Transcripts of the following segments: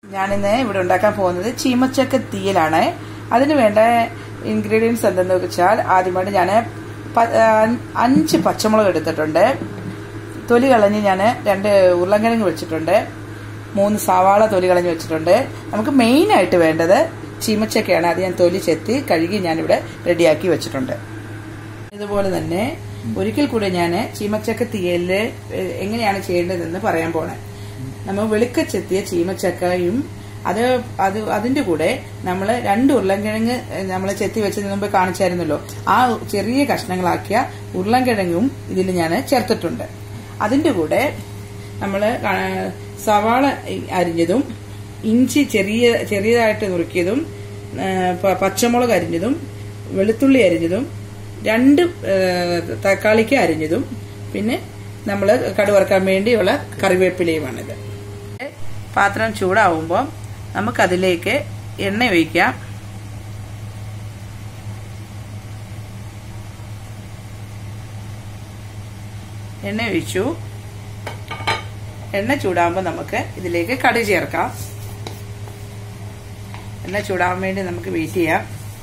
ഞാനിന്ന് ഇവിടെ ഉണ്ടാക്കാൻ പോകുന്നത് ചീമച്ചക്ക തീയലാണ് അതിന് വേണ്ട ഇൻഗ്രീഡിയൻസ് എന്തെന്ന് വെച്ചാൽ ആദ്യമായിട്ട് ഞാൻ അഞ്ച് പച്ചമുളക് എടുത്തിട്ടുണ്ട് തൊലി കളഞ്ഞ് ഞാൻ രണ്ട് ഉരുളൻകിഴങ്ങ് വെച്ചിട്ടുണ്ട് മൂന്ന് സവാള തൊലി കളഞ്ഞ് വെച്ചിട്ടുണ്ട് നമുക്ക് മെയിൻ ആയിട്ട് വേണ്ടത് ചീമച്ചക്കയാണ് അത് ഞാൻ തൊലി ചെത്തി കഴുകി ഞാനിവിടെ റെഡിയാക്കി വെച്ചിട്ടുണ്ട് ഇതുപോലെ തന്നെ ഒരിക്കൽ കൂടെ ഞാൻ ചീമച്ചക്ക തീയലില് എങ്ങനെയാണ് ചെയ്യേണ്ടതെന്ന് പറയാൻ പോണേ നമ്മൾ വെളുക്ക ചെത്തിയ ചീമച്ചക്കയും അത് അത് അതിന്റെ കൂടെ നമ്മൾ രണ്ട് ഉരുളൻകിഴങ്ങ് നമ്മൾ ചെത്തി വെച്ചതിന് മുമ്പ് കാണിച്ചായിരുന്നല്ലോ ആ ചെറിയ കഷ്ണങ്ങളാക്കിയ ഉരുളൻകിഴങ്ങും ഇതിൽ ഞാൻ ചേർത്തിട്ടുണ്ട് അതിന്റെ കൂടെ നമ്മൾ സവാള അരിഞ്ഞതും ഇഞ്ചി ചെറിയ ചെറിയതായിട്ട് നുറുക്കിയതും പച്ചമുളക് അരിഞ്ഞതും വെളുത്തുള്ളി അരിഞ്ഞതും രണ്ട് തക്കാളിക്ക് അരിഞ്ഞതും പിന്നെ നമ്മൾ കടുവറക്കാൻ വേണ്ടിയുള്ള കറിവേപ്പിലയുമാണിത് പാത്രം ചൂടാവുമ്പോൾ നമുക്കതിലേക്ക് എണ്ണ ഒഴിക്കാം എണ്ണ ഒഴിച്ചു എണ്ണ ചൂടാകുമ്പോൾ നമുക്ക് ഇതിലേക്ക് കടുക് ചേർക്കാം എണ്ണ ചൂടാവാൻ വേണ്ടി നമുക്ക് വെയിറ്റ് ചെയ്യാം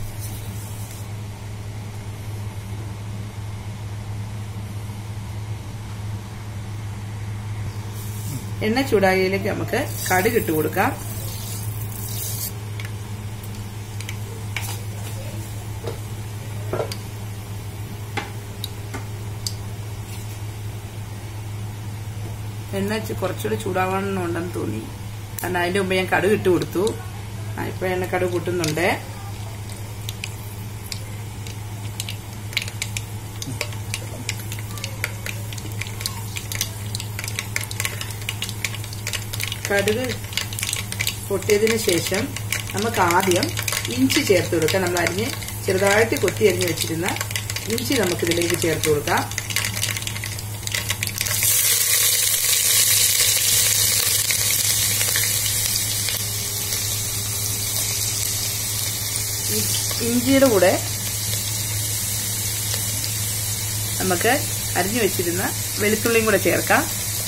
എണ്ണ ചൂടായതിലേക്ക് നമുക്ക് കടുക് ഇട്ട് കൊടുക്കാം എണ്ണ കുറച്ചുകൂടി ചൂടാവണമെന്നുണ്ടെന്ന് തോന്നി കാരണം അതിന്റെ മുമ്പ് ഞാൻ കടുക് ഇട്ട് കൊടുത്തു ഇപ്പൊ എണ്ണ കടുക് കൂട്ടുന്നുണ്ട് കടുക് പൊട്ടിയതിന് ശേഷം നമുക്ക് ആദ്യം ഇഞ്ചി ചേർത്ത് കൊടുക്കാം നമ്മൾ അരിഞ്ഞ് ചെറുതായിട്ട് കൊത്തി അരിഞ്ഞ് വെച്ചിരുന്ന ഇഞ്ചി നമുക്കിതിലേക്ക് ചേർത്ത് കൊടുക്കാം ഇഞ്ചിയുടെ കൂടെ നമുക്ക് അരിഞ്ഞു വെച്ചിരുന്ന വെളുത്തുള്ളിയും കൂടെ ചേർക്കാം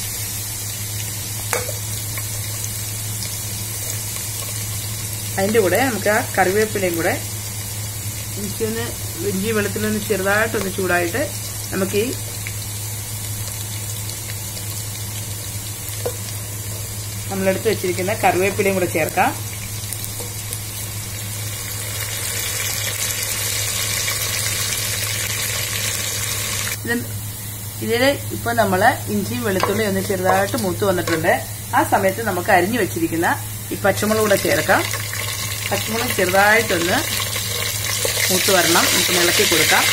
അതിന്റെ കൂടെ നമുക്ക് ആ കറിവേപ്പിലയും കൂടെ എനിക്കൊന്ന് ഇഞ്ചി വെളുത്തിലൊന്ന് ചെറുതായിട്ടൊന്ന് ചൂടായിട്ട് നമുക്ക് ഈ നമ്മളെടുത്ത് വെച്ചിരിക്കുന്ന കറിവേപ്പിലയും കൂടെ ചേർക്കാം ഇതില് ഇപ്പൊ നമ്മള് ഇഞ്ചി വെളുത്തുള്ളി ഒന്ന് ചെറുതായിട്ട് മൂത്ത് വന്നിട്ടുണ്ട് ആ സമയത്ത് നമുക്ക് അരിഞ്ഞു വെച്ചിരിക്കുന്ന ഈ പച്ചമുളക് കൂടെ ചേർക്കാം പച്ചമുളക് ചെറുതായിട്ടൊന്ന് മൂത്ത് വരണം നമുക്ക് ഇളക്കി കൊടുക്കാം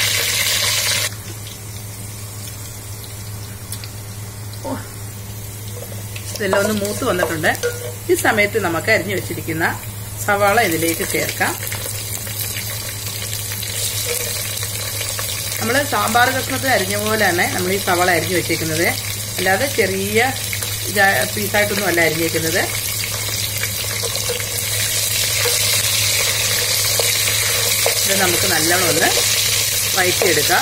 ഇതെല്ലാം ഒന്ന് മൂത്ത് വന്നിട്ടുണ്ട് ഈ സമയത്ത് നമുക്ക് അരിഞ്ഞു വെച്ചിരിക്കുന്ന സവാള ഇതിലേക്ക് ചേർക്കാം നമ്മൾ സാമ്പാർ കഷ്ണത്തിൽ അരിഞ്ഞ പോലെ തന്നെ നമ്മൾ ഈ സവാള അരിഞ്ഞു വെച്ചേക്കുന്നത് അല്ലാതെ ചെറിയ പീസായിട്ടൊന്നും അല്ല അരിഞ്ഞേക്കുന്നത് ഇത് നമുക്ക് നല്ലോണം ഒന്ന് വഴറ്റിയെടുക്കാം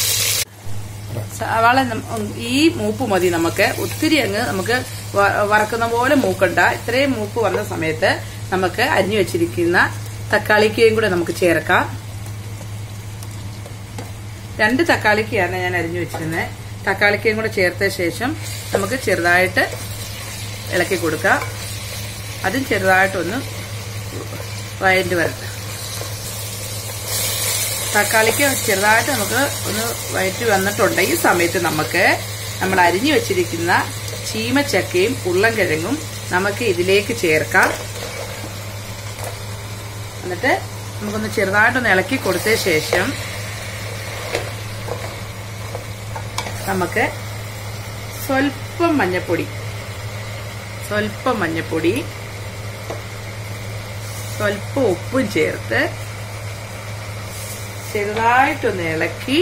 സവാള ഈ മൂപ്പ് മതി നമുക്ക് ഒത്തിരി അങ്ങ് നമുക്ക് വറക്കുന്ന പോലെ മൂക്കണ്ട ഇത്രയും മൂപ്പ് വന്ന സമയത്ത് നമുക്ക് അരിഞ്ഞു വെച്ചിരിക്കുന്ന തക്കാളിക്കയും കൂടെ നമുക്ക് ചേർക്കാം രണ്ട് തക്കാളിക്കയാണ് ഞാൻ അരിഞ്ഞു വെച്ചിരുന്നത് തക്കാളിക്കയും കൂടെ ചേർത്ത ശേഷം നമുക്ക് ചെറുതായിട്ട് ഇളക്കി കൊടുക്കാം അതും ചെറുതായിട്ടൊന്ന് വയറ്റ് വരട്ടെ തക്കാളിക്ക് ചെറുതായിട്ട് നമുക്ക് ഒന്ന് വയറ്റി വന്നിട്ടുണ്ട് ഈ സമയത്ത് നമുക്ക് നമ്മൾ അരിഞ്ഞു വെച്ചിരിക്കുന്ന ചീമച്ചക്കയും ഉരുളൻകിഴങ്ങും നമുക്ക് ഇതിലേക്ക് ചേർക്കാം എന്നിട്ട് നമുക്കൊന്ന് ചെറുതായിട്ടൊന്ന് ഇളക്കി കൊടുത്ത ശേഷം നമുക്ക് സ്വല്പം മഞ്ഞപ്പൊടി സ്വല്പം മഞ്ഞപ്പൊടി സ്വല്പം ഉപ്പും ചേർത്ത് ചെറുതായിട്ടൊന്ന് ഇളക്കി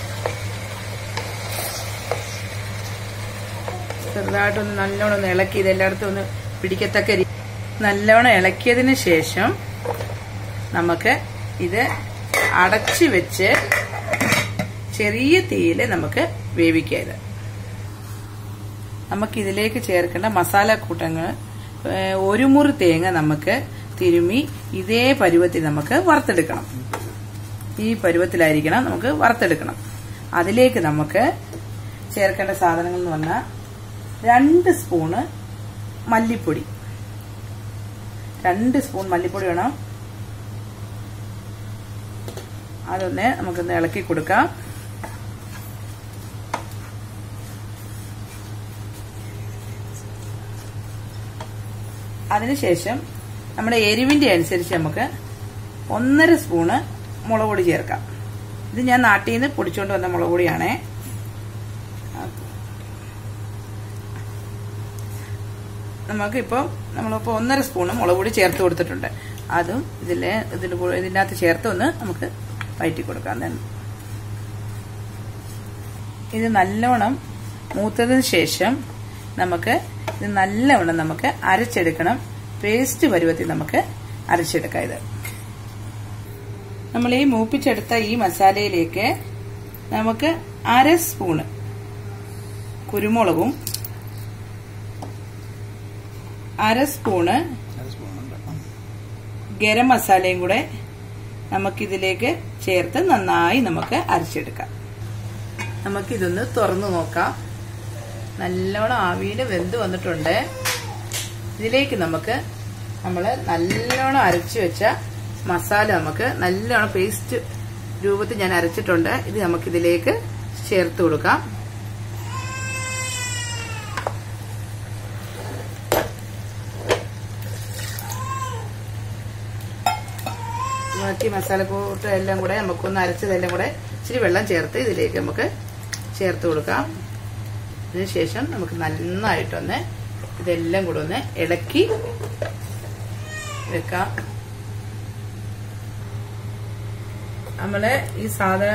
ചെറുതായിട്ടൊന്ന് നല്ലോണം ഒന്ന് ഇളക്കി ഇതെല്ലായിടത്തും ഒന്ന് പിടിക്കത്തക്ക രീതി നല്ലോണം ഇളക്കിയതിന് ശേഷം നമുക്ക് ഇത് അടച്ചു വെച്ച് ചെറിയ തീയിൽ നമുക്ക് വേവിക്കുക ഇത് നമുക്ക് ഇതിലേക്ക് ചേർക്കേണ്ട മസാല കൂട്ടങ്ങൾ ഏഹ്, ഒരു മുറി തേങ്ങ നമുക്ക് തിരുമ്മി ഇതേ പരുവത്തിൽ നമുക്ക് വറുത്തെടുക്കണം ഈ പരുവത്തിലായിരിക്കണം നമുക്ക് വറുത്തെടുക്കണം അതിലേക്ക് നമുക്ക് ചേർക്കേണ്ട സാധനങ്ങൾ എന്ന് പറഞ്ഞാൽ രണ്ട് സ്പൂണ് മല്ലിപ്പൊടി രണ്ട് സ്പൂൺ മല്ലിപ്പൊടി വേണം അതൊന്ന് നമുക്കൊന്ന് ഇളക്കി കൊടുക്കാം അതിനുശേഷം നമ്മുടെ എരിവിന്റെ അനുസരിച്ച് നമുക്ക് ഒന്നര സ്പൂണ് മുളക് പൊടി ചേർക്കാം ഇത് ഞാൻ നാട്ടിൽ നിന്ന് പൊടിച്ചുകൊണ്ട് വന്ന മുളക് പൊടിയാണേ നമുക്കിപ്പോൾ നമ്മളിപ്പോൾ ഒന്നര സ്പൂണ് മുളക് പൊടി ചേർത്ത് കൊടുത്തിട്ടുണ്ട് അതും ഇതിലെ ഇതിൻ്റെ കൂടെ ഇതിനകത്ത് ചേർത്ത് ഒന്ന് നമുക്ക് വയറ്റി കൊടുക്കാം then ഇത് നല്ലോണം മൂത്തതിന് ശേഷം നമുക്ക് ഇത് നല്ലവണ്ണം നമുക്ക് അരച്ചെടുക്കണം പേസ്റ്റ് പരുവത്തിൽ നമുക്ക് അരച്ചെടുക്കാം ഇത് നമ്മൾ ഈ മൂപ്പിച്ചെടുത്ത ഈ മസാലയിലേക്ക് നമുക്ക് അര സ്പൂണ് കുരുമുളകും അര സ്പൂണ് ഗരം മസാലയും കൂടെ നമുക്കിതിലേക്ക് ചേർത്ത് നന്നായി നമുക്ക് അരച്ചെടുക്കാം നമുക്കിതൊന്ന് തുറന്നു നോക്കാം നല്ലോണം ആവിയിൽ വെന്ത് വന്നിട്ടുണ്ട് ഇതിലേക്ക് നമുക്ക് നമ്മൾ നല്ലോണം അരച്ചു വെച്ച മസാല നമുക്ക് നല്ലോണം പേസ്റ്റ് രൂപത്തിൽ ഞാൻ അരച്ചിട്ടുണ്ട് ഇത് നമുക്കിതിലേക്ക് ചേർത്ത് കൊടുക്കാം ബാക്കി മസാലക്കൂട്ട് എല്ലാം കൂടെ നമുക്കൊന്ന് അരച്ചതെല്ലാം കൂടെ ഇച്ചിരി വെള്ളം ചേർത്ത് ഇതിലേക്ക് നമുക്ക് ചേർത്ത് കൊടുക്കാം അതിനുശേഷം നമുക്ക് നന്നായിട്ടൊന്ന് ഇതെല്ലാം കൂടെ ഒന്ന് ഇളക്കി വെക്കാം നമ്മള് ഈ സാധന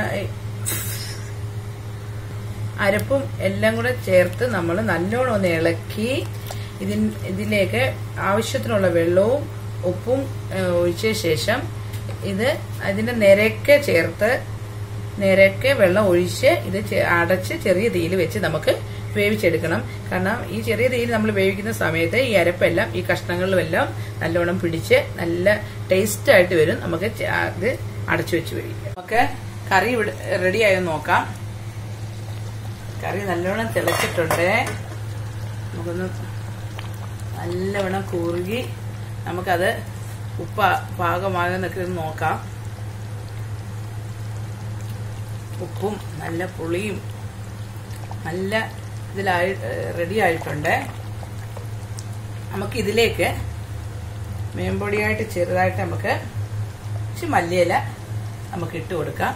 അരപ്പും എല്ലാം കൂടെ ചേർത്ത് നമ്മൾ നല്ലോണം ഒന്ന് ഇളക്കി ഇതിൻ ഇതിലേക്ക് ആവശ്യത്തിനുള്ള വെള്ളവും ഉപ്പും ഏഹ്, ഒഴിച്ച ശേഷം ഇത് അതിന്റെ നിരക്കെ ചേർത്ത് നിരക്കെ വെള്ളം ഒഴിച്ച് ഇത് ചെ- അടച്ച് ചെറിയ തീയിൽ വെച്ച് നമുക്ക് വേവിച്ചെടുക്കണം കാരണം ഈ ചെറിയ തീയിൽ നമ്മൾ വേവിക്കുന്ന സമയത്ത് ഈ അരപ്പെല്ലാം ഈ കഷ്ണങ്ങളിലുമെല്ലാം നല്ലോണം പിടിച്ച് നല്ല ടേസ്റ്റ് ആയിട്ട് വരും നമുക്ക് ചെ- അത് അടച്ചു വെച്ച് വേവിക്കാം നമുക്ക് കറി ഇവിടെ റെഡിയായോ നോക്കാം കറി നല്ലോണം തിളച്ചിട്ടുണ്ട് നമുക്കൊന്ന് നല്ലവണ്ണം കുറുകി നമുക്കത് ഉപ്പ പാകമാകുന്നൊക്കെ ഒന്ന് നോക്കാം ഉപ്പും നല്ല പുളിയും നല്ല ഇതിലായി റെഡി ആയിട്ടുണ്ട് നമുക്ക് ഇതിലേക്ക് മേമ്പൊടിയായിട്ട് ചെറുതായിട്ട് നമുക്ക് ഇച്ചിരി മല്ലിയില നമുക്ക് ഇട്ട് കൊടുക്കാം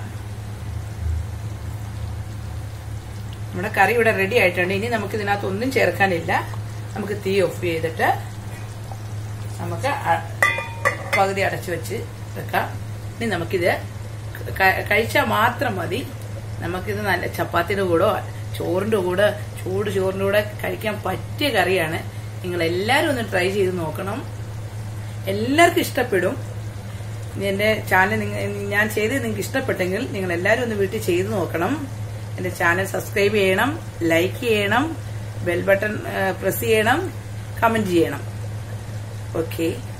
നമ്മുടെ കറി ഇവിടെ റെഡി ആയിട്ടുണ്ട് ഇനി നമുക്ക് ഇതിനകത്ത് ഒന്നും ചേർക്കാനില്ല നമുക്ക് തീ ഓഫ് ചെയ്തിട്ട് നമുക്ക് അ- പകുതി അടച്ചു വെച്ച് വെക്കാം ഇനി നമുക്കിത് ക- കഴിച്ചാൽ മാത്രം മതി നമുക്കിത് നല്ല ചപ്പാത്തിയുടെ കൂടോ ചോറിന്റെ കൂടെ ചൂട് ചോറിന്റെ കൂടെ കഴിക്കാൻ പറ്റിയ കറിയാണ് നിങ്ങൾ എല്ലാവരും ഒന്ന് ട്രൈ ചെയ്ത് നോക്കണം എല്ലാവർക്കും ഇഷ്ടപ്പെടും ഇനി എന്റെ ചാനൽ നിങ്ങ- ഞാൻ ചെയ്ത് നിങ്ങൾക്ക് ഇഷ്ടപ്പെട്ടെങ്കിൽ നിങ്ങൾ എല്ലാവരും ഒന്ന് വീട്ടിൽ ചെയ്ത് നോക്കണം എന്റെ ചാനൽ സബ്സ്ക്രൈബ് ചെയ്യണം ലൈക്ക് ചെയ്യണം ബെൽ ബട്ടൺ പ്രസ് ചെയ്യണം കമന്റ് ചെയ്യണം ഓക്കെ